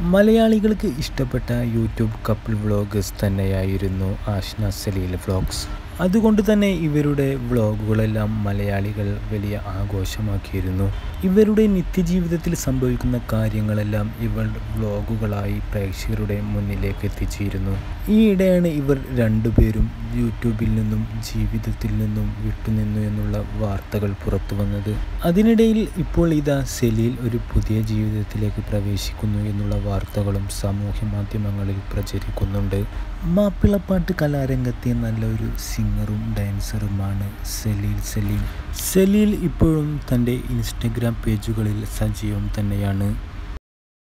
മലയാളികൾക്ക് ഇഷ്ടപ്പെട്ട YouTube couple vloggers തന്നെയായിരുന്നു ആഷ്ന സലീൽ വ്ളോഗ്സ് അതുകൊണ്ട് തന്നെ ഇവരുടെ വ്ളോഗുകളെല്ലാം മലയാളികൾ വലിയ ആഘോഷമാക്കിയിരുന്നു ഇവരുടെ നിത്യജീവിതത്തിൽ സംഭവിക്കുന്ന കാര്യങ്ങളെല്ലാം ഇവർ വ്ളോഗുകളായി പ്രേക്ഷകരുടെ മുന്നിലേക്ക് എത്തിച്ചിരുന്നു ഈയിടെയാണ് ഇവർ രണ്ടുപേരും യൂട്യൂബിൽ നിന്നും ജീവിതത്തിൽ നിന്നും വിട്ടുനിന്നു എന്നുള്ള വാർത്തകൾ പുറത്തു വന്നത് അതിനിടയിൽ ഇപ്പോൾ ഇതാ സെലീൽ ഒരു പുതിയ ജീവിതത്തിലേക്ക് പ്രവേശിക്കുന്നു എന്നുള്ള വാർത്തകളും സാമൂഹ്യ മാധ്യമങ്ങളിൽ പ്രചരിക്കുന്നുണ്ട് മാപ്പിളപ്പാട്ട് കലാരംഗത്തെ നല്ലൊരു സിംഗറും ഡാൻസറുമാണ് സലീൽ സലീം സലീൽ ഇപ്പോഴും തൻ്റെ ഇൻസ്റ്റഗ്രാം പേജുകളിൽ സജീവം തന്നെയാണ്